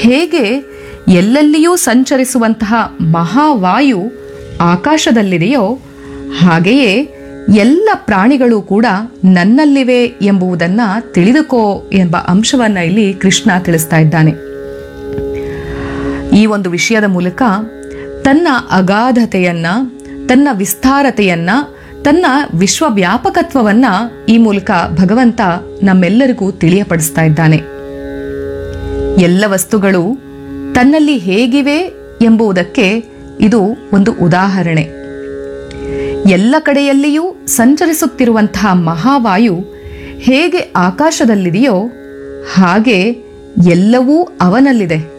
ಹೇಗೆ ಎಲ್ಲೆಲ್ಲಿಯೂ ಸಂಚರಿಸುವಂತಹ ಮಹಾವಾಯು ಆಕಾಶದಲ್ಲಿದೆಯೋ ಹಾಗೆಯೇ ಎಲ್ಲ ಪ್ರಾಣಿಗಳು ಕೂಡ ನನ್ನಲ್ಲಿವೆ ಎಂಬುದನ್ನು ತಿಳಿದುಕೋ ಎಂಬ ಅಂಶವನ್ನು ಇಲ್ಲಿ ಕೃಷ್ಣ ತಿಳಿಸ್ತಾ ಇದ್ದಾನೆ ಈ ಒಂದು ವಿಷಯದ ಮೂಲಕ ತನ್ನ ಅಗಾಧತೆಯನ್ನ ತನ್ನ ವಿಸ್ತಾರತೆಯನ್ನ ತನ್ನ ವಿಶ್ವವ್ಯಾಪಕತ್ವವನ್ನ ಈ ಮೂಲಕ ಭಗವಂತ ನಮ್ಮೆಲ್ಲರಿಗೂ ತಿಳಿಯಪಡಿಸ್ತಾ ಇದ್ದಾನೆ ಎಲ್ಲ ವಸ್ತುಗಳು ತನ್ನಲ್ಲಿ ಹೇಗಿವೆ ಎಂಬುದಕ್ಕೆ ಇದು ಒಂದು ಉದಾಹರಣೆ ಎಲ್ಲ ಕಡೆಯಲ್ಲಿಯೂ ಸಂಚರಿಸುತ್ತಿರುವಂತಹ ಮಹಾವಾಯು ಹೇಗೆ ಆಕಾಶದಲ್ಲಿದೆಯೋ ಹಾಗೆ ಎಲ್ಲವೂ ಅವನಲ್ಲಿದೆ